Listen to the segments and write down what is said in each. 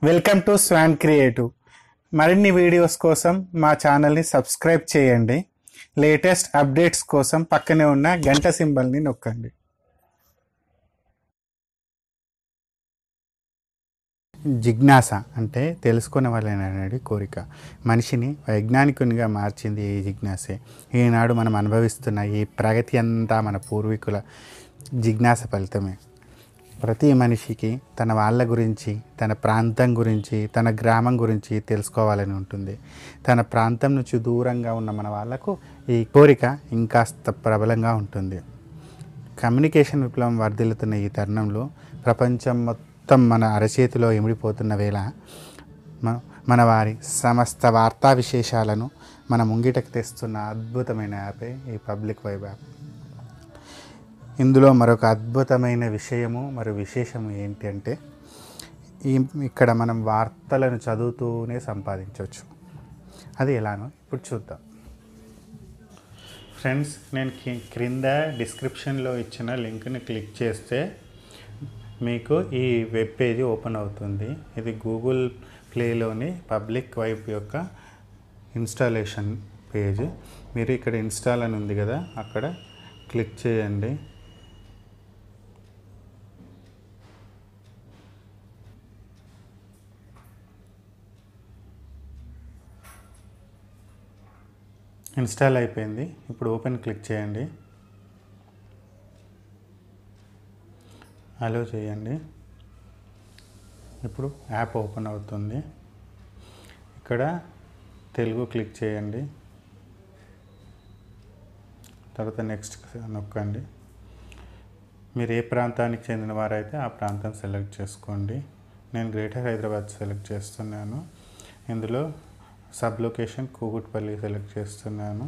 welcome to Swan Creative మరిన్ని videos కోసం మా ఛానల్ని సబ్స్క్రైబ్ చేయండి లేటెస్ట్ అప్డేట్స్ కోసం పక్కనే ఉన్న గంట సింబల్ని నొక్కండి జిజ్ఞాస అంటే తెలుసుకునే వాళ్ళనేది కోరిక మనిషిని వైజ్ఞానికునిగా మార్చింది ఈ జిజ్ఞాసే ఈనాడు మనం అనుభవిస్తున్న ఈ ప్రగతి అంతా మన పూర్వీకుల జిజ్ఞాస ఫలితమే ప్రతి మనిషికి తన వాళ్ళ గురించి తన ప్రాంతం గురించి తన గ్రామం గురించి తెలుసుకోవాలని ఉంటుంది తన ప్రాంతం నుంచి దూరంగా ఉన్న మన వాళ్ళకు ఈ కోరిక ఇంకాస్త ప్రబలంగా ఉంటుంది కమ్యూనికేషన్ విప్లవం వర్ధిల్లుతున్న ఈ తరుణంలో ప్రపంచం మొత్తం మన అరచేతిలో ఇమిడిపోతున్న వేళ మ- మన వారి సమస్త వార్తా విశేషాలను మన ముంగిటకు తెస్తున్న అద్భుతమైన యాపే ఈ పబ్లిక్ వైబ్ యాప్ ఇందులో మరొక అద్భుతమైన విషయము మరి విశేషము ఏంటి అంటే ఈ ఇక్కడ మనం వార్తలను చదువుతూనే సంపాదించవచ్చు అది ఎలానో ఇప్పుడు చూద్దాం ఫ్రెండ్స్ నేను కి- క్రింద డిస్క్రిప్షన్లో ఇచ్చిన లింక్ని క్లిక్ చేస్తే మీకు ఈ వెబ్ పేజీ ఓపెన్ అవుతుంది ఇది గూగుల్ ప్లేలోని పబ్లిక్ వైప్ యొక్క ఇన్స్టాలేషన్ పేజ్ మీరు ఇక్కడ ఇన్స్టాల్ అని ఉంది కదా అక్కడ క్లిక్ చేయండి ఇన్స్టాల్ అయిపోయింది ఇప్పుడు ఓపెన్ క్లిక్ చేయండి అలో చేయండి ఇప్పుడు యాప్ ఓపెన్ అవుతుంది ఇక్కడ తెలుగు క్లిక్ చేయండి తర్వాత నెక్స్ట్ నొక్కండి మీరు ఏ ప్రాంతానికి చెందిన వారైతే ఆ ప్రాంతం సెలెక్ట్ చేసుకోండి నేను గ్రేటర్ హైదరాబాద్ సెలెక్ట్ చేస్తున్నాను ఇందులో సబ్ లొకేషన్ కూకుట్పల్లి సెలెక్ట్ చేస్తున్నాను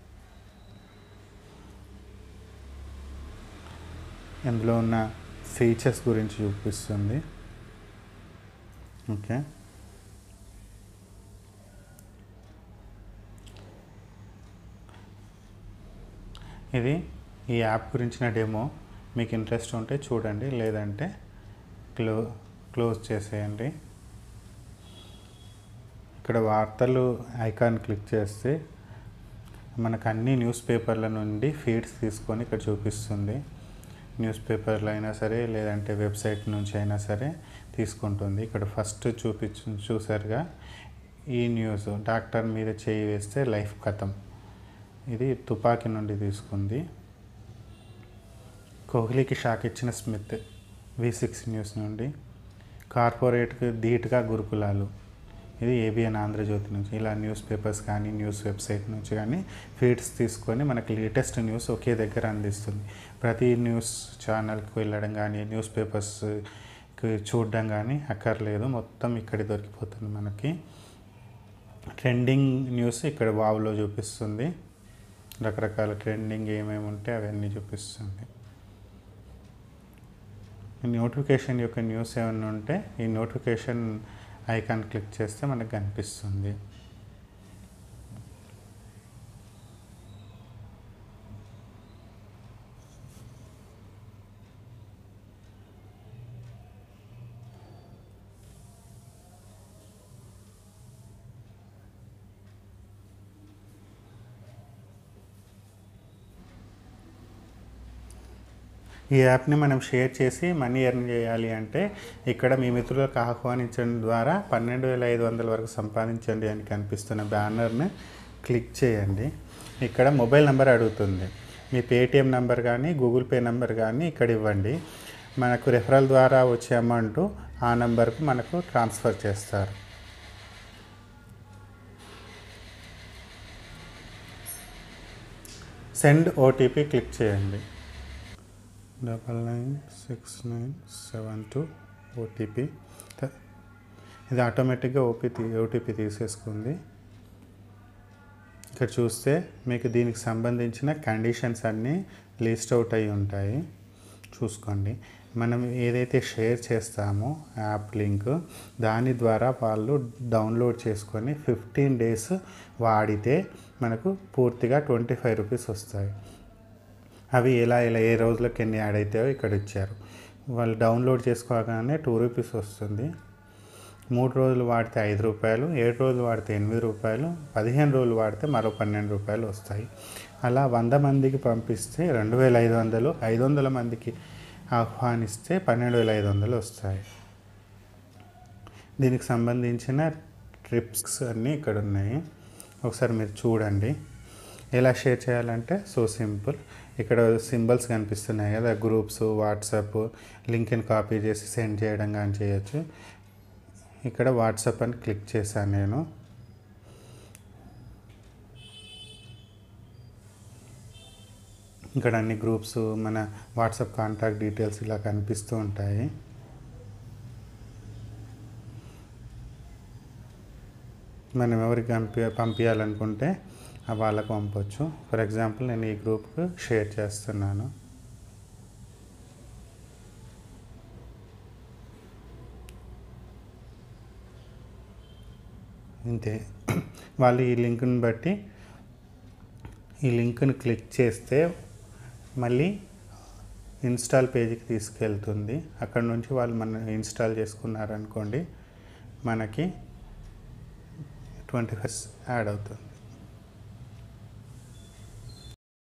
ఇందులో ఉన్న ఫీచర్స్ గురించి చూపిస్తుంది ఓకే ఇది ఈ యాప్ గురించిన డెమో మీకు ఇంట్రెస్ట్ ఉంటే చూడండి లేదంటే క్లో క్లోజ్ చేసేయండి ఇక్కడ వార్తలు ఐకాన్ క్లిక్ చేస్తే మనకు అన్ని న్యూస్ పేపర్ల నుండి ఫీడ్స్ తీసుకొని ఇక్కడ చూపిస్తుంది న్యూస్ పేపర్లు అయినా సరే లేదంటే వెబ్సైట్ నుంచి అయినా సరే తీసుకుంటుంది ఇక్కడ ఫస్ట్ చూపించు చూసారుగా ఈ న్యూస్ డాక్టర్ మీద చేయి వేస్తే లైఫ్ కథం ఇది తుపాకీ నుండి తీసుకుంది కోహ్లీకి షాక్ ఇచ్చిన స్మిత్ వి సిక్స్ న్యూస్ నుండి కార్పొరేట్కి ధీటుగా గురుకులాలు ఇది ఏబిఎన్ ఆంధ్రజ్యోతి నుంచి ఇలా న్యూస్ పేపర్స్ కానీ న్యూస్ వెబ్సైట్ నుంచి కానీ ఫీడ్స్ తీసుకొని మనకి లేటెస్ట్ న్యూస్ ఒకే దగ్గర అందిస్తుంది ప్రతి న్యూస్ ఛానల్కి వెళ్ళడం కానీ న్యూస్ పేపర్స్కి చూడడం కానీ అక్కర్లేదు మొత్తం ఇక్కడ దొరికిపోతుంది మనకి ట్రెండింగ్ న్యూస్ ఇక్కడ వావ్లో చూపిస్తుంది రకరకాల ట్రెండింగ్ ఏమేమి ఉంటే అవన్నీ చూపిస్తుంది ఈ నోటిఫికేషన్ యొక్క న్యూస్ ఏమైనా ఉంటే ఈ నోటిఫికేషన్ ఐకాన్ క్లిక్ చేస్తే మనకు కనిపిస్తుంది ఈ యాప్ని మనం షేర్ చేసి మనీ ఎర్న్ చేయాలి అంటే ఇక్కడ మీ మిత్రులకు ఆహ్వానించడం ద్వారా పన్నెండు వేల ఐదు వందల వరకు సంపాదించండి అని కనిపిస్తున్న బ్యానర్ని క్లిక్ చేయండి ఇక్కడ మొబైల్ నెంబర్ అడుగుతుంది మీ పేటిఎం నెంబర్ కానీ గూగుల్ పే నెంబర్ కానీ ఇక్కడ ఇవ్వండి మనకు రెఫరల్ ద్వారా వచ్చే అమౌంట్ ఆ నెంబర్కు మనకు ట్రాన్స్ఫర్ చేస్తారు సెండ్ ఓటీపీ క్లిక్ చేయండి double nine six nine seven two OTP ఇది ఆటోమేటిక్గా ఓపీ ఓటీపీ తీసేసుకుంది ఇక్కడ చూస్తే మీకు దీనికి సంబంధించిన కండిషన్స్ అన్నీ లిస్ట్ అవుట్ అయి ఉంటాయి చూసుకోండి మనం ఏదైతే షేర్ చేస్తామో యాప్ లింక్ దాని ద్వారా వాళ్ళు డౌన్లోడ్ చేసుకొని ఫిఫ్టీన్ డేస్ వాడితే మనకు పూర్తిగా ట్వంటీ ఫైవ్ రూపీస్ వస్తాయి అవి ఎలా ఎలా ఏ రోజులకు ఎన్ని యాడ్ అవుతాయో ఇక్కడ ఇచ్చారు వాళ్ళు డౌన్లోడ్ చేసుకోగానే టూ రూపీస్ వస్తుంది మూడు రోజులు వాడితే ఐదు రూపాయలు ఏడు రోజులు వాడితే ఎనిమిది రూపాయలు పదిహేను రోజులు వాడితే మరో పన్నెండు రూపాయలు వస్తాయి అలా వంద మందికి పంపిస్తే రెండు వేల ఐదు వందలు ఐదు వందల మందికి ఆహ్వానిస్తే పన్నెండు వేల ఐదు వందలు వస్తాయి దీనికి సంబంధించిన ట్రిప్స్ అన్నీ ఇక్కడ ఉన్నాయి ఒకసారి మీరు చూడండి ఎలా షేర్ చేయాలంటే సో సింపుల్ ఇక్కడ సింబల్స్ కనిపిస్తున్నాయి కదా గ్రూప్స్ వాట్సాప్ లింక్ని కాపీ చేసి సెండ్ చేయడం కానీ చేయొచ్చు ఇక్కడ వాట్సాప్ అని క్లిక్ చేశాను నేను ఇక్కడ అన్ని గ్రూప్స్ మన వాట్సాప్ కాంటాక్ట్ డీటెయిల్స్ ఇలా కనిపిస్తూ ఉంటాయి మనం ఎవరికి పంపి పంపించాలనుకుంటే ఆ వాళ్ళకు పంపొచ్చు ఫర్ ఎగ్జాంపుల్ నేను ఈ గ్రూప్కి షేర్ చేస్తున్నాను ఇంతే వాళ్ళు ఈ లింక్ని బట్టి ఈ లింక్ని క్లిక్ చేస్తే మళ్ళీ ఇన్స్టాల్ పేజీకి తీసుకెళ్తుంది అక్కడ నుంచి వాళ్ళు మన ఇన్స్టాల్ చేసుకున్నారనుకోండి మనకి ట్వంటీ ఫస్ట్ యాడ్ అవుతుంది